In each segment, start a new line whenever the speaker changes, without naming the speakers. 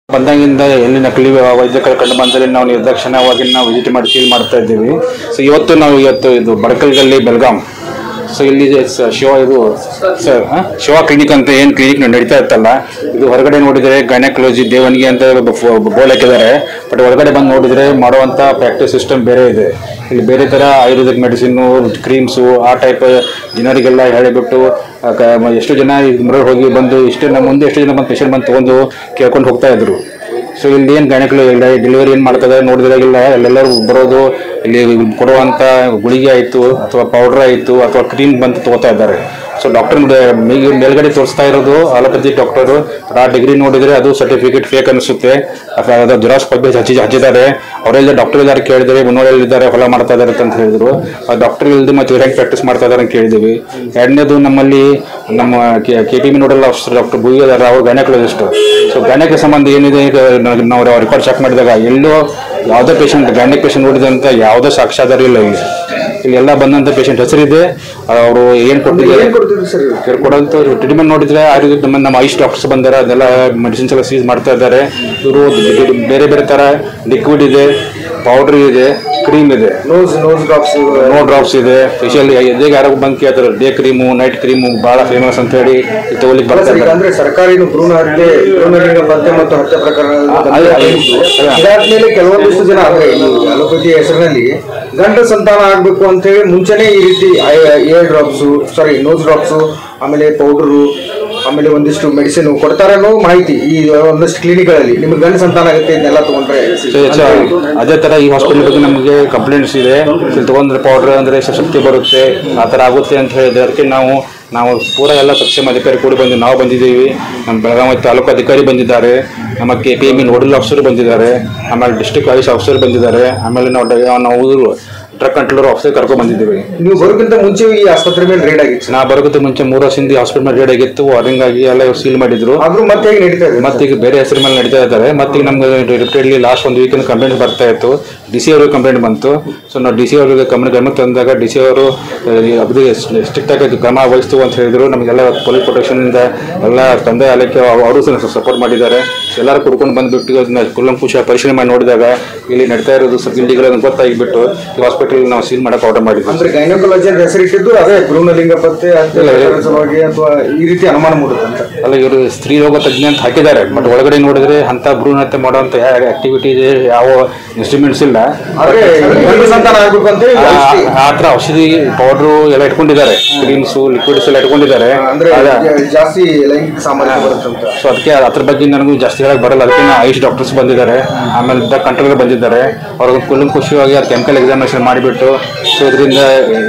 ಬಂದಾಗಿಂದ ಎಲ್ಲಿ ನಕಲಿ ವೈದ್ಯಕರ ಕಂಡು ಬಂದಲ್ಲಿ ನಾವು ನಿರ್ದಾಕ್ಷಿಣ್ಯವಾಗಿ ನಾವು ವಿಸಿಟ್ ಮಾಡಿ ಸೀಲ್ ಮಾಡ್ತಾ ಇದ್ದೀವಿ ಸೊ ಇವತ್ತು ನಾವು ಇವತ್ತು ಇದು ಬಡಕಲ್ಗಲ್ಲಿ ಬೆಲ್ಗಾಂ ಸೊ ಇಲ್ಲಿ ಸ- ಶಿವ ಇದು ಸ- ಆ? ಶಿವ ಕ್ಲಿನಿಕ್ ಅಂತ ಏನು ಕ್ಲಿನಿಕ್ ನಡೀತಾ ಇತ್ತಲ್ಲ ಇದು ಹೊರಗಡೆ ನೋಡಿದರೆ ಗೈನಕಾಲಜಿ ದೇವನಿಗೆ ಅಂತ ಬೋರ್ಡ್ ಹಾಕಿದ್ದಾರೆ ಬಟ್ ಹೊರಗಡೆ ಬಂದು ನೋಡಿದರೆ ಮಾಡುವಂಥ ಪ್ರಾಕ್ಟೀಸ್ ಸಿಸ್ಟಮ್ ಬೇರೆ ಇದೆ ಇಲ್ಲಿ ಬೇರೆ ಥರ ಆಯುರ್ವೇದಿಕ್ ಮೆಡಿಸಿನ್ನು ಕ್ರೀಮ್ಸು ಆ ಟೈಪ್ ಜನರಿಗೆಲ್ಲ ಹೇಳಿಬಿಟ್ಟು ಆ ಕ- ಮ- ಎಷ್ಟು ಜನ ಮರ ಹೋಗಿ ಬಂದು ಇಷ್ಟು ನಮ್ಮ ಮುಂದೆ ಎಷ್ಟು ಜನ ಬಂದು ಪೇಷಂಟ್ ಬಂದು ತೊಗೊಂಡು ಕೇಳ್ಕೊಂಡು ಹೋಗ್ತಾ ಇದ್ರು ಸೊ ಇಲ್ಲಿ ಏನು ಗಣಕಲು ಇಲ್ಲ ಡೆಲಿವರಿ ಏನು ಮಾಡ್ತದೆ ನೋಡಿದ್ರಾಗಿಲ್ಲ ಎಲ್ಲೆಲ್ಲರೂ ಬರೋದು ಇಲ್ಲಿ ಕೊಡುವಂಥ ಗುಳಿಗೆ ಆಯಿತು ಅಥವಾ ಪೌಡ್ರ್ ಆಯಿತು ಅಥವಾ ಕ್ರೀಮ್ ಬಂದು ತಗೋತಾ ಇದ್ದಾರೆ ಸೊ ಡಾಕ್ಟರ್ ಮೇಲ್ಗಡೆ ತೋರಿಸ್ತಾ ಇರೋದು ಅಲೋಪತಿ ಡಾಕ್ಟರು ಆ ಡಿಗ್ರಿ ನೋಡಿದರೆ ಅದು ಸರ್ಟಿಫಿಕೇಟ್ ಫೇಕ್ ಅನಿಸುತ್ತೆ ಅಥವಾ ಅದು ಜೆರಾಕ್ಸ್ ಕಾಪಿ ಹಚ್ಚಿ ಹಚ್ಚಿದ್ದಾರೆ ಅವರೆಲ್ಲ ಡಾಕ್ಟರ್ ಇದ್ದಾರೆ ಕೇಳಿದ್ರೆ ಮುನ್ನೂರಲ್ಲಿ ಇದ್ದಾರೆ ಹೊಲ ಮಾಡ್ತಾ ಇದ್ದಾರೆ ಅಂತ ಹೇಳಿದ್ರು ಆ ಡಾಕ್ಟರ್ ಇಲ್ಲದೆ ಮತ್ತೆ ಇವ್ರು ಹೆಂಗೆ ಪ್ರಾಕ್ಟೀಸ್ ಮಾಡ್ತಾ ಇದ್ದಾರೆ ಅಂತ ಕೇಳಿದ್ದೀವಿ ಎರಡನೇದು ನಮ್ಮಲ್ಲಿ ನಮ್ಮ K P B nodal officer doctor Bhuvi ಇದ್ದಾರೆ ಅವ್ರು ಗೈನಕಾಲಜಿಸ್ಟ್ ಸೊ ಗೈನಕ ಸಂಬಂಧ ಏನಿದೆ ಈಗ ನಾವು- ನಾವು ರೆಕಾರ್ಡ್ ಚೆಕ್ ಮಾಡಿದಾಗ ಎಲ್ಲೋ ಯಾವುದೇ ಪೇಷಂಟ್ ಗೈನಕ್ ಪೇಷಂಟ್ ನೋಡಿದಂಥ ಯಾವುದೇ ಸಾಕ್ಷ್ಯಾಧಾರ ಇಲ್ಲ ಇಲ್ಲಿ ಇಲ್ಲಿ ಎಲ್ಲ ಬಂದಂಥ ಪೇಷಂಟ್ ಹೆಸರಿದೆ ಅವರು ಏನು ಕೊಟ್ಟಿದ್ದಾರೆ
ಏನ್ ಕೊಡ್ತೀರಿ ಸರ್
ಕೊಡೋಂಥ ಟ್ರೀಟ್ಮೆಂಟ್ ನೋಡಿದ್ರೆ ಆಯುರ್ವೇದ ನಮ್ಮ ನಮ್ಮ ಐಸ್ ಡಾಕ್ಟರ್ಸ್ ಬಂದಾರೆ ಅದೆಲ್ಲ ಮೆಡಿಸಿನ್ಸ್ ಎಲ್ಲ ಸೀಸ್ ಮಾಡ್ತಾ ಇದ್ದಾರೆ ಇವರು ಬೇರೆ ಬೇರೆ ಥರ ಲಿಕ್ವಿಡ್ ಇದೆ ಪೌಡ್ರ್ ಇದೆ ಕ್ರೀಮ್ ಇದೆ
nose nose drops
no drops ಇದೆ ಫೇಶಿಯಲ್ ಎದೆಗೆ ಯಾರೋ ಬಂದು ಕೇಳ್ತಾರೆ ಡೇ ಕ್ರೀಮು ನೈಟ್ ಕ್ರೀಮು ಭಾಳ ಫೇಮಸ್ ಅಂತ ಹೇಳಿ ಇದು ತಗೊಳ್ಳಿಕ್ಕೆ ಬರ್ತಾ
ಈಗ
ಇದ್ದಾರೆ
ಅಂದ್ರೆ ಸರ್ಕಾರಿ ಭ್ರೂಣ ಹತ್ಯೆ ಭ್ರೂಣಲಿಂಗ ಪತ್ತೆ ಮತ್ತು ಹತ್ಯೆ ಪ್ರಕರಣ
ಅದೇ, ಅದೇ.
ಇದಾದ್ಮೇಲೆ ಕೆಲವೊಂದಿಷ್ಟು ಜನ ಅಂದ್ರೆ ಈ ಅಲೋಪತಿ ಹೆಸರಿನಲ್ಲಿ ಗಂಡ ಸಂತಾನ ಆಗ್ಬೇಕು ಅಂತ ಹೇಳಿ ಮುಂಚೆನೆ ಈ ರೀತಿ air drops sorry nose drops ಆಮೇಲೆ ಪೌಡರು ಆಮೇಲೆ ಒಂದಿಷ್ಟು ಮೆಡಿಸಿನ್ ಕೊಡ್ತಾರೆ ಅನ್ನೋ ಮಾಹಿತಿ ಈ ಒಂದಷ್ಟು ಕ್ಲಿನಿಕ್ಗಳಲ್ಲಿ ನಿಮ್ಗೆ ಗಂಡ ಸಂತಾನ ಆಗುತ್ತೆ ಇದನ್ನೆಲ್ಲ ತಗೊಂಡ್ರೆ
ಸೊ, ಸೊ, ಅದೇ ಥರ ಈ ಹಾಸ್ಪಿಟಲ್ ಬಗ್ಗೆ ನಮಗೆ ಕಂಪ್ಲೇಂಟ್ಸ್ ಇದೆ ಇಲ್ಲಿ ತೊಗೊಂಡ್ರೆ ಪೌಡ್ರ್ ಅಂದರೆ ಶಕ್ತಿ ಬರುತ್ತೆ ಆ ಥರ ಆಗುತ್ತೆ ಅಂತ ಹೇಳಿದ್ರೆ ಅದಕ್ಕೆ ನಾವು ನಾವು ಪೂರ ಎಲ್ಲ ಸಕ್ಷಮ ಅಧಿಕಾರಿ ಕೂಡ ಬಂದು ನಾವು ಬಂದಿದ್ದೀವಿ ನಮ್ಮ ಬೆಳಗಾವಿ ತಾಲೂಕು ಅಧಿಕಾರಿ ಬಂದಿದ್ದಾರೆ ನಮ್ಮ K P M nodal officer ಬಂದಿದ್ದಾರೆ ಆಮೇಲೆ ಡಿಸ್ಟ್ರಿಕ್ಟ್ ಆಯುಷ್ ಆಫೀಸರ್ ಬಂದಿದ್ದಾರೆ ಆಮೇಲೆ ನಾವು ಡ- ನಾವು ಡ್ರಗ್ ಕಂಟ್ರೋಲರ್ ಆಫೀಸರ್ ಕರ್ಕೊಂಡು ಬಂದಿದ್ದೀವಿ
ನೀವು ಬರೋಕ್ಕಿಂತ ಮುಂಚೆ ಈ ಆಸ್ಪತ್ರೆ ಮೇಲೆ ರೇಡ್ ಆಗಿತ್ತು
ನಾ ಬರೋದಕ್ಕೆ ಮುಂಚೆ ಮೂರು ವರ್ಷದಿಂದ ಹಾಸ್ಪಿಟಲ್ ರೇಡ್ ಆಗಿತ್ತು ವಾರ್ನಿಂಗ್ ಆಗಿ ಎಲ್ಲ ಸೀಲ್ ಮಾಡಿದ್ರು
ಆದ್ರೂ ಮತ್ತೆ ಹೇಗೆ ನಡೀತಾ ಇದೆ
ಮತ್ತೆ ಈಗ ಬೇರೆ ಹೆಸರು ಮೇಲೆ ನಡೀತಾ ಇದ್ದಾರೆ ಮತ್ತೆ ಈಗ ನಮ್ಗೆ ರಿಪೀಟೆಡ್ಲಿ ಲಾಸ್ಟ್ ಒಂದು ವೀಕಿಂದ ಕಂಪ್ಲೇಂಟ್ ಬರ್ತಾ ಇತ್ತು ಡಿ ಸಿ ಅವ್ರಿಗೆ ಕಂಪ್ಲೇಂಟ್ ಬಂತು ಸೊ ನಾವು ಡಿ ಸಿ ಅವ್ರಿಗೆ ಗಮನ ಗಮನಕ್ಕೆ ತಂದಾಗ ಡಿ ಸಿ ಅವರು ಅಗದಿ ಸ್ಟ್ರಿಕ್ಟ್ ಆಗಿ ಕ್ರಮ ವಹಿಸ್ತು ಅಂತ ಹೇಳಿದ್ರು ನಮಗೆಲ್ಲ ಪೊಲೀಸ್ ಪ್ರೊಟೆಕ್ಷನಿಂದ ಎಲ್ಲ ತಂದೆ ಆಲಯಕ್ಕೆ ಅವರು ಸಪೋರ್ಟ್ ಮಾಡಿದ್ದಾರೆ ಎಲ್ಲರೂ ಕುಡ್ಕೊಂಡು ಬಂದ್ಬಿಟ್ಟು ಅದನ್ನ ಕುಲ್ಲಂಕುಷ ಪರಿಶೀಲನೆ ಮಾಡಿ ನೋಡಿದಾಗ ಇಲ್ಲಿ ನಡೀತಾ ಇರೋದು ಸ್ವಲ್ಪ ಇಲ್ಲಿಗಳು ಗೊತ್ತಾಗಿಬಿಟ್ಟು ಈ ಹಾಸ್ಪಿಟಲ್ ನಾವು ಸೀಲ್ ಮಾಡಕ್ಕೆ ಆರ್ಡರ್ ಮಾಡಿದ್ವಿ
ಅಂದ್ರೆ ಗೈನಕಾಲಜಿ ಅಂತ ಹೆಸರಿಟ್ಟಿದ್ದು ಅದೇ ಭ್ರೂಣಲಿಂಗ ಪತ್ತೆ ಹತ್ಯೆ ಪ್ರಕರಣದ ಸಲುವಾಗಿ ಅಥವಾ ಈ ರೀತಿ ಅನುಮಾನ ಮೂಡುತ್ತೆ ಅಂತ
ಅಲ್ಲ ಇವರು ಸ್ತ್ರೀ ರೋಗ ತಜ್ಞ ಅಂತ ಹಾಕಿದ್ದಾರೆ ಬಟ್ ಒಳಗಡೆ ನೋಡಿದ್ರೆ ಅಂತ ಭ್ರೂಣ ಹತ್ಯೆ ಮಾಡುವಂತ ಆಕ್ಟಿವಿಟಿ ಯಾವ ಇನ್ಸ್ಟ್ರೂಮೆಂಟ್ಸ್ ಇಲ್ಲ
ಆದ್ರೆ ಗಂಡು ಸಂತಾನ ಆಗ್ಬೇಕು ಅಂತ ಹೇಳಿ
ಆ-
ಔಷಧಿ.
ಆ ಥರ ಔಷಧಿ ಪೌಡ್ರು ಎಲ್ಲ ಇಟ್ಕೊಂಡಿದ್ದಾರೆ ಕ್ರೀಮ್ಸು ಲಿಕ್ವಿಡ್ಸ್ ಎಲ್ಲ ಇಟ್ಕೊಂಡಿದ್ದಾರೆ
ಅಂದ್ರೆ
ಅದ-
ಜಾ- ಜಾಸ್ತಿ ಲೈಂಗಿಕ ಸಾಮರ್ಥ್ಯ ಬರುತ್ತೆ ಅಂತ
ಸೊ ಅದಕ್ಕೆ ಅದ್ರ ಬಗ್ಗೆ ನನಗೂ ಜಾಸ್ತಿ ಹೇಳಕ್ ಬರಲ್ಲ ಅದಕ್ಕೆ ನಾ ಆಯುಷ್ ಡಾಕ್ಟರ್ಸ್ ಬಂದಿದ್ದಾರೆ ಆಮೇಲೆ ಡ್ರಗ್ ಕಂಟ್ರೋಲರ್ ಬಂದಿದ್ದಾರೆ ಅವ್ರಿಗೆ ಕುಲಂಕುಷವಾಗಿ ಅದು ಕೆಮಿಕಲ್ ಎಕ್ಸಾಮಿನೇಷನ್ ಮಾಡಿಬಿಟ್ಟು ಸೊ ಇದರಿಂದ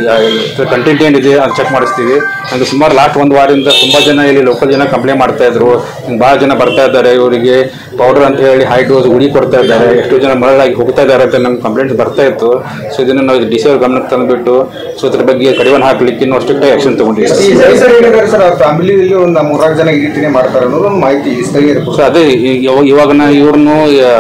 ಕಂಟೆಂಟ್ ಏನಿದೆ ಅದು ಚೆಕ್ ಮಾಡಿಸ್ತೀವಿ ನನಗೆ ಸುಮಾರು ಲಾಸ್ಟ್ ಒಂದು ವಾರದಿಂದ ತುಂಬ ಜನ ಇಲ್ಲಿ ಲೋಕಲ್ ಜನ ಕಂಪ್ಲೇಂಟ್ ಮಾಡ್ತಾ ಇದ್ರು ಭಾಳ ಜನ ಬರ್ತಾ ಇದ್ದಾರೆ ಇವರಿಗೆ ಪೌಡರ್ ಅಂತ ಹೇಳಿ ಹೈ ಡೋಸ್ ಗುಳಿ ಕೊಡ್ತಾ ಇದ್ದಾರೆ ಎಷ್ಟೋ ಜನ ಮರಳಾಗಿ ಹೋಗ್ತಾ ಇದ್ದಾರೆ ಅಂತ ನಮ್ಗೆ ಕಂಪ್ಲೇಂಟ್ಸ್ ಬರ್ತಾ ಇತ್ತು ಸೊ ಇದನ್ನು ನಾವು ಡಿ ಸಿ ಅವ್ರ ಗಮನಕ್ಕೆ ತಂದುಬಿಟ್ಟು ಸೊ ಅದ್ರ ಬಗ್ಗೆ ಕಡಿವಾಣ ಹಾಕ್ಲಿಕ್ಕೆ ಇನ್ನೂ ಅಷ್ಟು ಆಕ್ಷನ್ ತಗೊಂಡಿದ್ದೀವಿ
ಈ ರೈತರು ಹೇಳಿದ್ದಾರೆ ಸರ್ ಅವ್ರ ಫ್ಯಾಮಿಲಿಯಲ್ಲಿ ಒಂದು ಮೂರ್ನಾಲ್ಕು ಜನ ಈ ರೀತಿನೇ ಮಾಡ್ತಾರೆ ಅನ್ನೋದು ಒಂದು ಮಾಹಿತಿ ಸ್ಥಳೀಯರು
ಸೊ ಅದೇ ಈ- ಇವ- ಇವಾಗ ನಾ ಇವ್ರನ್ನು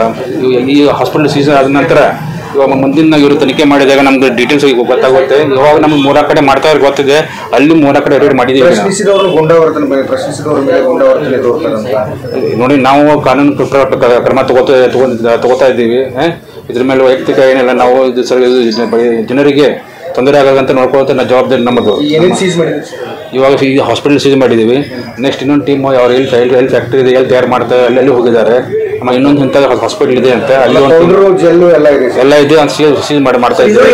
ಈ ಹಾಸ್ಪಿಟಲ್ ಸೀಸನ್ ಆದ ನಂತರ ಇವಾಗ ಮುಂದಿನ ಇವರು ತನಿಖೆ ಮಾಡಿದಾಗ ನಮ್ಗೆ ಡೀಟೇಲ್ಸ್ ಗೊತ್ತಾಗುತ್ತೆ ಇವಾಗ ನಮ್ಗೆ ಮೂರ ಕಡೆ ಮಾಡ್ತಾ ಇರೋ ಗೊತ್ತಿದೆ ಅಲ್ಲಿ ಮೂರ ಕಡೆ ರೇಡ್ ಮಾಡಿದ್ದೀವಿ ನಾವು.
ಪ್ರಶ್ನಿಸಿದವರು ಗುಂಡಾವರ್ತನೆ ಮೇಲೆ ಪ್ರಶ್ನಿಸಿದವರ ಮೇಲೆ ಗುಂಡಾವರ್ತನೆ ತೋರ್ತಾರೆ ಅಂತ
ನೋಡಿ ನಾವು ಕಾನೂನು ಪ್ರಕಾರ ಕ- ಕ್ರಮ ತಗೋತಾ ತಗೊಂಡ್- ತಗೋತಾ ಇದ್ದೀವಿ ಆ? ಇದ್ರ ಮೇಲೆ ವೈಯಕ್ತಿಕ ಏನಿಲ್ಲ ನಾವು ಇದು ಸರ್ ಇದು ಜನ- ಜನರಿಗೆ ತೊಂದರೆ ಆಗದಂತ ನೋಡ್ಕೊಳ್ಳುವಂತ ನಾ ಜವಾಬ್ದಾರಿ ನಮ್ಮದು
ಈ ಏನೇನು ಸೀಸ್ ಮಾಡಿದ್ರು ಸರ್
ಇವಾಗ ಈ ಹಾಸ್ಪಿಟಲ್ ಸೀಸ್ ಮಾಡಿದ್ದೀವಿ ನೆಕ್ಸ್ಟ್ ಇನ್ನೊಂದು ಟೀಮ್ ಅವ್ರು ಎಲ್ಲಿ ಎಲ್ಲಿ ಎಲ್ಲಿ ಫ್ಯಾಕ್ಟ್ರಿ ಇದೆ ಎಲ್ಲಿ ತಯಾರು ಮಾಡ್ತಾರೆ ಅಲ್ಲಿ ಅಲ್ಲಿ ಹೋಗಿದ್ದಾರೆ ಆಮೇಲೆ ಇನ್ನೊಂದು ಇಂಥ ಹಾಸ್ಪಿಟಲ್ ಇದೆ ಅಂತ ಅಲ್ಲಿ ಒಂದು team-
ಪೌಡರು ಜೆಲ್ಲು ಎಲ್ಲ ಇದೆ ಸರ್
ಎಲ್ಲ ಇದೆ ಅಂತ ಸೀಸ್ ಸೀಸ್ ಮಾಡಿ ಮಾಡ್ತಾ ಇದ್ದಾರೆ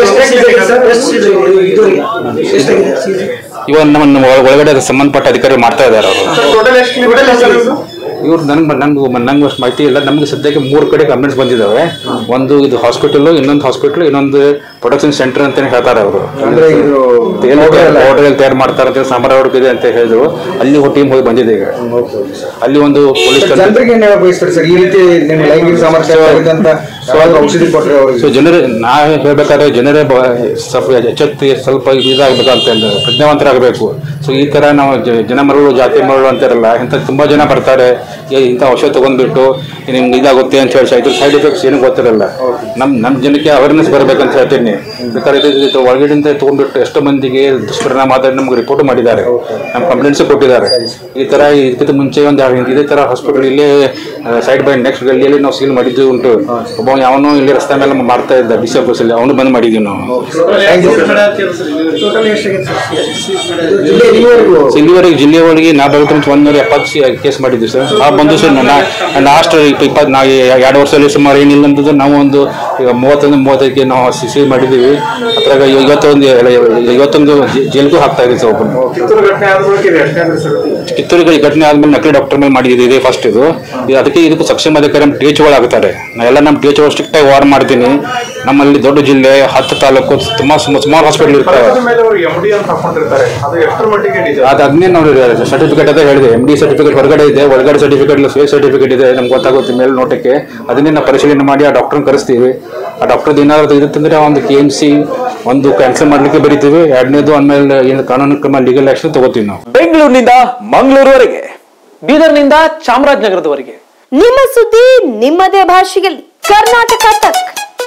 ಇವಾಗ ನಮ್ಮ ನಮ್ಮ ಒಳಗಡೆ ಅದಕ್ಕೆ ಸಂಬಂಧಪಟ್ಟ ಅಧಿಕಾರಿ ಮಾಡ್ತಾ ಇದ್ದಾರೆ ಅವರು ಇವ್ರು ನನ್ಗೆ ನಂಗೆ ನಂಗೆ ಅಷ್ಟು ಮಾಹಿತಿ ಇಲ್ಲ ನಮ್ಗೆ ಸದ್ಯಕ್ಕೆ ಮೂರು ಕಡೆ ಕಂಪ್ಲೇಂಟ್ಸ್ ಬಂದಿದ್ದಾವೆ ಒಂದು ಇದು ಹಾಸ್ಪಿಟಲ್ ಇನ್ನೊಂದು ಹಾಸ್ಪಿಟಲ್ ಇನ್ನೊಂದು ಪ್ರೊಡಕ್ಷನ್ ಸೆಂಟರ್ ಅಂತಾನೆ ಹೇಳ್ತಾರೆ ಅವರು
ಅಂದ್ರೆ ಇದು
ಹೋಟೆಲ್ ತಯಾರು ಮಾಡ್ತಾರೆ ಅಂತ ಸಾಂಬಾರ್ ಅವ್ರಿಗೆ ಇದೆ ಅಂತ ಹೇಳಿದ್ರು ಅಲ್ಲಿ ಟೀಮ್ ಹೋಗಿ ಬಂದಿದೆ ಈಗ ಅಲ್ಲಿ ಒಂದು ಪೊಲೀಸ್
ಜನರಿಗೆ ಏನ್ ಹೇಳಕ್ ಬಯಸ್ತಾರೆ ಸರ್ ಈ ರೀತಿ ನಿಮ್ ಲೈಂಗಿಕ ಸಾಮರ್ಥ್ಯ ಆಗಿದೆ ಅಂತ ಯಾವಾಗ ಔಷಧಿ ಕೊಟ್ರೆ ಅವ್ರಿಗೆ
ಸೊ ಜನರು ನಾವು ಹೇಳ್ಬೇಕಾದ್ರೆ ಜನರೇ ಬ- ಸ್ವಲ್ಪ ಎಚ್ಚೆತ್ತಿ ಸ್ವಲ್ಪ ಇದಾಗಬೇಕಂತ ಪ್ರಜ್ಞಾವಂತರಾಗಬೇಕು ಸೊ ಈ ಥರ ನಾವು ಜ- ಜನ ಮರಳು ಜಾತಿ ಮರಳು ಅಂತಾರಲ್ಲ ಇಂಥ ತುಂಬ ಜನ ಬರ್ತಾರೆ ಏ ಇಂಥ ಔಷಧ ತೊಗೊಂಡ್ಬಿಟ್ಟು ನಿಮ್ಗೆ ಇದಾಗುತ್ತೆ ಅಂತ ಹೇಳಿ ಇದ್ರ ಸೈಡ್ ಎಫೆಕ್ಟ್ಸ್ ಏನು ಗೊತ್ತಿರಲ್ಲ ನಮ್ಮ ನಮ್ಮ ಜನಕ್ಕೆ ಅವೇರ್ನೆಸ್ ಬರಬೇಕಂತ ಹೇಳ್ತೀನಿ ಬೇಕಾದ್ರೆ ಇದು- ಇದು ಒಳಗಡೆಯಿಂದ ತೊಗೊಂಡ್ಬಿಟ್ಟು ಎಷ್ಟೋ ಮಂದಿಗೆ ದುಷ್ಪರಿಣಾಮ ಆದ್ರೆ ನಮ್ಗೆ ರಿಪೋರ್ಟ್ ಮಾಡಿದ್ದಾರೆ ನಮ್ಮ ಕಂಪ್ಲೇಂಟ್ಸ್ ಕೊಟ್ಟಿದ್ದಾರೆ ಈ ತರ ಇದಕ್ಕಿಂತ ಮುಂಚೆ ಒಂದು ಎರಡು- ಇದೇ ತರ ಹಾಸ್ಪಿಟಲ್ ಇಲ್ಲೇ ಸೈಡ್ ಬೈ ನೆಕ್ಸ್ಟ್ ಗಲ್ಲಿಯಲ್ಲಿ ನಾವು ಸೀಲ್ ಮಾಡಿದ್ದು ಉಂಟು ಒಬ್ಬ ಯಾವನೋ ಇಲ್ಲಿ ರಸ್ತೆ ಮೇಲೆ ಮಾಡ್ತಾ ಇದ್ದ ಬಿ ಸಿ ಅಲ್ಲಿ ಅವನು ಬಂದ್ ಮಾಡಿದ್ವಿ ನಾವು
ಜಿಲ್ಲೆ ಇಲ್ಲಿವರೆಗೂ
ಸೊ ಇಲ್ಲಿವರೆಗೆ ಜಿಲ್ಲೆ ಒಳಗೆ ನಾ ಬರೋದ್ರಿಂದ ಒಂದೂರ ಎಪ್ಪತ್ತು ಕೇಸ್ ಮಾಡಿದ್ವಿ ಸರ್ ಆ ಬಂದು ಸರ್ ಲಾಸ್ಟ್ ಇಪ್ಪತ್ತು ನಾವು ಎರಡು ವರ್ಷದಲ್ಲಿ ಸುಮಾರು ಏನಿಲ್ಲ ಅಂತಂದ್ರೆ ನಾವು ಒಂದು ಈಗ ಮೂವತ್ತೊಂದು ಮೂವತ್ತೈದಕ್ಕೆ ನಾವು ಸೀಲ್ ಮಾಡಿದ್ದೀವಿ ಅದ್ರಾಗ ಇವತ್ತೊಂದು ಇವತ್ತೊಂದು ಜೆ- ಜೈಲ್ಗೂ ಹಾಕ್ತಾ ಇದ್ದೀವಿ ಸರ್ ಒಬ್ಬನು
ಕಿತ್ತೂರು ಘಟನೆ ಆದ ಬಳಿಕ ಇದು ಎಷ್ಟನೇ ಅಂದ್ರೆ ಸರ್
ಕಿತ್ತೂರಿಗೆ ಈ ಘಟನೆ ಆದ್ಮೇಲೆ ನಕಲಿ ಡಾಕ್ಟರ್ ಮೇಲೆ ಮಾಡಿದ್ದು ಇದೆ ಫಸ್ಟ್ ಇದು ಇದು ಅದಕ್ಕೆ ಇದಕ್ಕೂ ಸಕ್ಷಮ ಅಧಿಕಾರಿ ನಮ್ಮ ಟಿ ಎಚ್ ಆಗ್ತಾರೆ ನಾ ಎಲ್ಲ ನಮ್ಮ ಟಿ ಎಚ್ ಸ್ಟ್ರಿಕ್ಟ್ ಆಗಿ ವಾರ್ ಮಾಡ್ತೀನಿ ನಮ್ಮಲ್ಲಿ ದೊಡ್ಡ ಜಿಲ್ಲೆ ಹತ್ತು ತಾಲೂಕು ತುಂಬಾ ಸುಮ- ಸುಮಾರು ಹಾಸ್ಪಿಟಲ್ ಇರ್ತವೆ
ಪಕ್ಕದ ಮೇಲೆ ಅವರು ಎಂ ಡಿ ಅಂತ ಹಾಕೊಂಡಿರ್ತಾರೆ ಅದು ಎಷ್ಟರ ಮಟ್ಟಿಗೆ ನಿಜ
ಅದು ಅದನ್ನೇ ನಾವು ಸರ್ಟಿಫಿಕೇಟ್ ಅದೇ ಹೇಳಿದೆ ಎಮ್ ಡಿ ಸರ್ಟಿಫಿಕೇಟ್ ಹೊರಗಡೆ ಇದೆ ಒಳಗಡೆ ಸರ್ಟಿಫಿಕೇಟ್ ಫೇಕ್ ಸರ್ಟಿಫಿಕೇಟ್ ಇದೆ ನಮ್ಗೆ ಗೊತ್ತಾಗುತ್ತೆ ಮೇಲೆ ನೋಟಕ್ಕೆ ಅದನ್ನೇ ನಾವು ಪರಿಶೀಲನೆ ಮಾಡಿ ಆ ಡಾಕ್ಟರ್ನ ಕರೆಸ್ತೀವಿ ಆ ಡಾಕ್ಟರ್ ಏನಾದ್ರು ಇರುತ್ತಂದ್ರೆ ಒಂದು ಕೆ ಎಮ್ ಸಿ ಒಂದು ಕ್ಯಾನ್ಸಲ್ ಮಾಡ್ಲಿಕ್ಕೆ ಬರೀತೀವಿ ಎರಡನೇದು ಆಮೇಲೆ ಏನು ಕಾನೂನು ಕ್ರಮ ಲೀಗಲ್ ಆಕ್ಷನ್ ತಗೋತೀವಿ ನಾವು
ಬೆಂಗಳೂರಿನಿಂದ ಮಂಗಳೂರುವರೆಗೆ
ಬೀದರ್ನಿಂದ ಚಾಮರಾಜನಗರದವರೆಗೆ
ನಿಮ್ಮ ಸುದ್ದಿ ನಿಮ್ಮದೇ ಭಾಷೆಯಲ್ಲಿ ಕರ್ನಾಟಕ